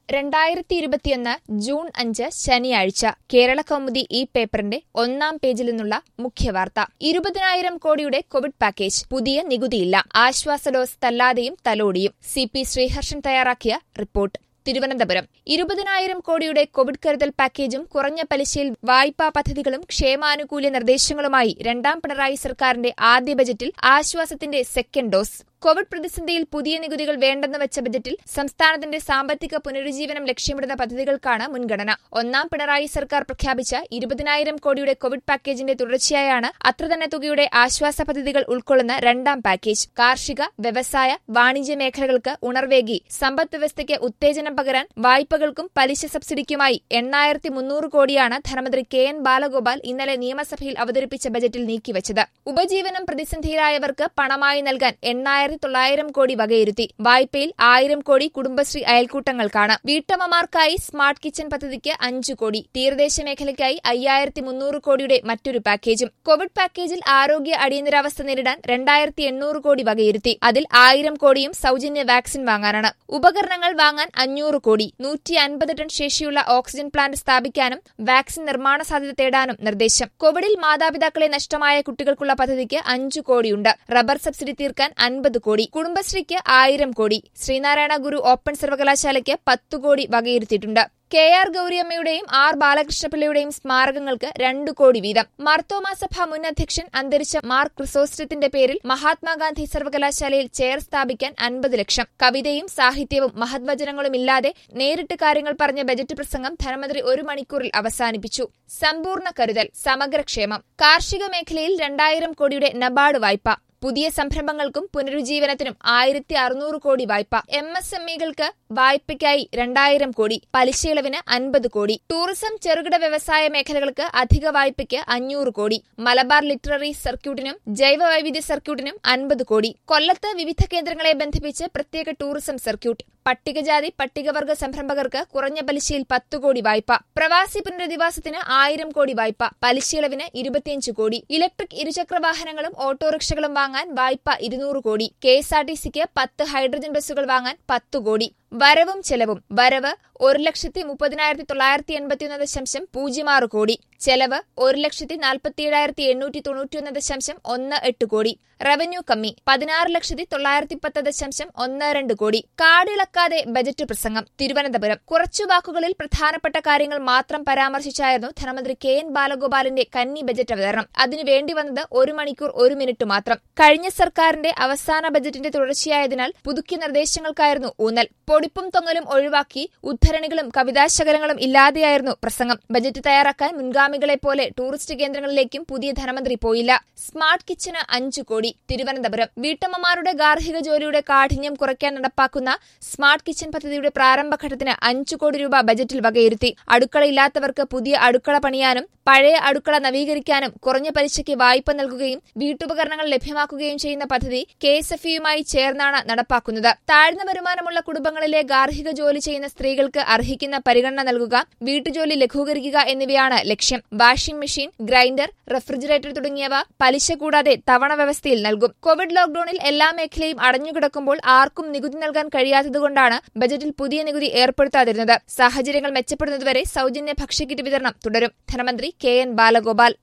രണ്ടായിരത്തി ഇരുപത്തിയൊന്ന് ജൂൺ അഞ്ച് ശനിയാഴ്ച കേരള കൗമുദി ഈ പേപ്പറിന്റെ ഒന്നാം പേജിൽ നിന്നുള്ള മുഖ്യവാർത്ത ഇരുപതിനായിരം കോടിയുടെ കോവിഡ് പാക്കേജ് പുതിയ നികുതിയില്ല ആശ്വാസ ഡോസ് തല്ലാതെയും തലോടിയും സി പി ശ്രീഹർഷൻ തയ്യാറാക്കിയ റിപ്പോർട്ട് തിരുവനന്തപുരം ഇരുപതിനായിരം കോടിയുടെ കോവിഡ് കരുതൽ പാക്കേജും കുറഞ്ഞ പലിശയിൽ വായ്പാ പദ്ധതികളും ക്ഷേമാനുകൂല്യ നിർദ്ദേശങ്ങളുമായി രണ്ടാം പിണറായി സർക്കാരിന്റെ ആദ്യ ബജറ്റിൽ ആശ്വാസത്തിന്റെ സെക്കൻഡ് ഡോസ് കോവിഡ് പ്രതിസന്ധിയിൽ പുതിയ നികുതികൾ വേണ്ടെന്ന് വെച്ച ബജറ്റിൽ സംസ്ഥാനത്തിന്റെ സാമ്പത്തിക പുനരുജ്ജീവനം ലക്ഷ്യമിടുന്ന പദ്ധതികൾക്കാണ് മുൻഗണന ഒന്നാം പിണറായി സർക്കാർ പ്രഖ്യാപിച്ച ഇരുപതിനായിരം കോടിയുടെ കോവിഡ് പാക്കേജിന്റെ തുടർച്ചയായാണ് അത്ര തന്നെ തുകയുടെ ആശ്വാസ പദ്ധതികൾ ഉൾക്കൊള്ളുന്ന രണ്ടാം പാക്കേജ് കാർഷിക വ്യവസായ വാണിജ്യ മേഖലകൾക്ക് ഉണർവേകി സമ്പദ് വ്യവസ്ഥയ്ക്ക് ഉത്തേജനം പകരാൻ വായ്പകൾക്കും പലിശ സബ്സിഡിക്കുമായി എണ്ണായിരത്തി മുന്നൂറ് കോടിയാണ് ധനമന്ത്രി കെ എൻ ബാലഗോപാൽ ഇന്നലെ നിയമസഭയിൽ അവതരിപ്പിച്ച ബജറ്റിൽ നീക്കിവച്ചത് ഉപജീവനം പ്രതിസന്ധിയിലായവർക്ക് പണമായി നൽകാൻ എണ്ണായിരത്തി തൊള്ളായിരം കോടി വകയിരുത്തി വായ്പയിൽ ആയിരം കോടി കുടുംബശ്രീ അയൽക്കൂട്ടങ്ങൾക്കാണ് വീട്ടമ്മമാർക്കായി സ്മാർട്ട് കിച്ചൺ പദ്ധതിക്ക് അഞ്ചു കോടി തീരദേശ മേഖലയ്ക്കായി അയ്യായിരത്തി മുന്നൂറ് കോടിയുടെ മറ്റൊരു പാക്കേജും കോവിഡ് പാക്കേജിൽ ആരോഗ്യ അടിയന്തരാവസ്ഥ നേരിടാൻ രണ്ടായിരത്തി എണ്ണൂറ് കോടി വകയിരുത്തി അതിൽ ആയിരം കോടിയും സൌജന്യ വാക്സിൻ വാങ്ങാനാണ് ഉപകരണങ്ങൾ വാങ്ങാൻ അഞ്ഞൂറ് കോടി നൂറ്റി അൻപത് ടൺ ശേഷിയുള്ള ഓക്സിജൻ പ്ലാന്റ് സ്ഥാപിക്കാനും വാക്സിൻ നിർമ്മാണ സാധ്യത തേടാനും നിർദ്ദേശം കോവിഡിൽ മാതാപിതാക്കളെ നഷ്ടമായ കുട്ടികൾക്കുള്ള പദ്ധതിക്ക് അഞ്ചു കോടിയുണ്ട് റബ്ബർ സബ്സിഡി തീർക്കാൻ അൻപത് കോടി കുടുംബശ്രീക്ക് ആയിരം കോടി ശ്രീനാരായണ ഗുരു ഓപ്പൺ സർവകലാശാലയ്ക്ക് പത്ത് കോടി വകയിരുത്തിയിട്ടുണ്ട് കെ ആർ ഗൌരിയമ്മയുടെയും ആർ ബാലകൃഷ്ണപിള്ളയുടെയും സ്മാരകങ്ങൾക്ക് രണ്ടു കോടി വീതം മാർത്തോമാ സഭ മുൻ അധ്യക്ഷൻ അന്തരിച്ച മാർ ക്രിസോസ്റ്റത്തിന്റെ പേരിൽ മഹാത്മാഗാന്ധി സർവകലാശാലയിൽ ചെയർ സ്ഥാപിക്കാൻ അൻപത് ലക്ഷം കവിതയും സാഹിത്യവും മഹത്വചനങ്ങളുമില്ലാതെ നേരിട്ട് കാര്യങ്ങൾ പറഞ്ഞ ബജറ്റ് പ്രസംഗം ധനമന്ത്രി ഒരു മണിക്കൂറിൽ അവസാനിപ്പിച്ചു സമ്പൂർണ്ണ കരുതൽ സമഗ്രക്ഷേമം കാർഷിക മേഖലയിൽ രണ്ടായിരം കോടിയുടെ നബാർഡ് വായ്പ പുതിയ സംരംഭങ്ങൾക്കും പുനരുജ്ജീവനത്തിനും ആയിരത്തി അറുന്നൂറ് കോടി വായ്പ എം എസ് എം ഇകൾക്ക് വായ്പയ്ക്കായി രണ്ടായിരം കോടി പലിശയിളവിന് അൻപത് കോടി ടൂറിസം ചെറുകിട വ്യവസായ മേഖലകൾക്ക് അധിക വായ്പയ്ക്ക് അഞ്ഞൂറ് കോടി മലബാർ ലിറ്റററി സർക്യൂട്ടിനും ജൈവവൈവിധ്യ സർക്യൂട്ടിനും അൻപത് കോടി കൊല്ലത്ത് വിവിധ കേന്ദ്രങ്ങളെ ബന്ധിപ്പിച്ച് പ്രത്യേക ടൂറിസം സർക്യൂട്ട് പട്ടികജാതി പട്ടികവർഗ സംരംഭകർക്ക് കുറഞ്ഞ പലിശയിൽ പത്ത് കോടി വായ്പ പ്രവാസി പുനരധിവാസത്തിന് ആയിരം കോടി വായ്പ പലിശയിളവിന് ഇരുപത്തിയഞ്ച് കോടി ഇലക്ട്രിക് ഇരുചക്ര വാഹനങ്ങളും ഓട്ടോറിക്ഷകളും വാങ്ങാൻ വായ്പ ഇരുന്നൂറ് കോടി കെ എസ് ആർ ടി സിക്ക് പത്ത് ഹൈഡ്രജൻ ബസ്സുകൾ വാങ്ങാൻ പത്ത് കോടി വരവും ചെലവും വരവ് ഒരു ലക്ഷത്തി മുപ്പതിനായിരത്തി തൊള്ളായിരത്തി എൺപത്തിയൊന്ന് ദശാംശം പൂജ്യം ആറ് കോടി ചെലവ് ഒരു ലക്ഷത്തി നാൽപ്പത്തിയേഴായിരത്തി എണ്ണൂറ്റി തൊണ്ണൂറ്റിയൊന്ന് ദശാംശം ഒന്ന് എട്ട് കോടി റവന്യൂ കമ്മി പതിനാറ് ലക്ഷത്തി തൊള്ളായിരത്തി പത്ത് ദശാംശം ഒന്ന് രണ്ട് കോടി കാടിളക്കാതെ ബജറ്റ് പ്രസംഗം തിരുവനന്തപുരം കുറച്ചു വാക്കുകളിൽ പ്രധാനപ്പെട്ട കാര്യങ്ങൾ മാത്രം പരാമർശിച്ചായിരുന്നു ധനമന്ത്രി കെ എൻ ബാലഗോപാലിന്റെ കന്നി ബജറ്റ് അവതരണം അതിനു വേണ്ടി വന്നത് ഒരു മണിക്കൂർ ഒരു മിനിറ്റ് മാത്രം കഴിഞ്ഞ സർക്കാരിന്റെ അവസാന ബജറ്റിന്റെ തുടർച്ചയായതിനാൽ പുതുക്കിയ നിർദ്ദേശങ്ങൾക്കായിരുന്നു ഊന്നൽ പൊടിപ്പും തൊങ്ങലും ഒഴിവാക്കി ഉദ്ധരണികളും കവിതാശകലങ്ങളും ഇല്ലാതെയായിരുന്നു പ്രസംഗം ബജറ്റ് തയ്യാറാക്കാൻ മുൻഗാമികളെ പോലെ ടൂറിസ്റ്റ് കേന്ദ്രങ്ങളിലേക്കും പുതിയ ധനമന്ത്രി പോയില്ല സ്മാർട്ട് കിച്ചന് അഞ്ചു കോടി തിരുവനന്തപുരം വീട്ടമ്മമാരുടെ ഗാർഹിക ജോലിയുടെ കാഠിന്യം കുറയ്ക്കാൻ നടപ്പാക്കുന്ന സ്മാർട്ട് കിച്ചൺ പദ്ധതിയുടെ പ്രാരംഭഘട്ടത്തിന് അഞ്ചു കോടി രൂപ ബജറ്റിൽ വകയിരുത്തി അടുക്കളയില്ലാത്തവർക്ക് പുതിയ അടുക്കള പണിയാനും പഴയ അടുക്കള നവീകരിക്കാനും കുറഞ്ഞ പലിശയ്ക്ക് വായ്പ നൽകുകയും വീട്ടുപകരണങ്ങൾ ലഭ്യമാക്കുകയും ചെയ്യുന്ന പദ്ധതി കെ എസ് എഫ് ഇയുമായി ചേർന്നാണ് നടപ്പാക്കുന്നത് താഴ്ന്ന വരുമാനമുള്ള കുടുംബങ്ങളിലെ ഗാർഹിക ജോലി ചെയ്യുന്ന സ്ത്രീകൾക്ക് അർഹിക്കുന്ന പരിഗണന നൽകുക വീട്ടുജോലി ലഘൂകരിക്കുക എന്നിവയാണ് ലക്ഷ്യം വാഷിംഗ് മെഷീൻ ഗ്രൈൻഡർ റെഫ്രിജറേറ്റർ തുടങ്ങിയവ പലിശ കൂടാതെ തവണ വ്യവസ്ഥയിൽ നൽകും കോവിഡ് ലോക്ഡൌണിൽ എല്ലാ മേഖലയും അടഞ്ഞുകിടക്കുമ്പോൾ ആർക്കും നികുതി നൽകാൻ കഴിയാത്തതുകൊണ്ടാണ് ബജറ്റിൽ പുതിയ നികുതി ഏർപ്പെടുത്താതിരുന്നത് സാഹചര്യങ്ങൾ മെച്ചപ്പെടുന്നതുവരെ സൌജന്യ ഭക്ഷ്യക്കിറ്റ് വിതരണം തുടരും ധനമന്ത്രി കെ എൻ ബാലഗോപാൽ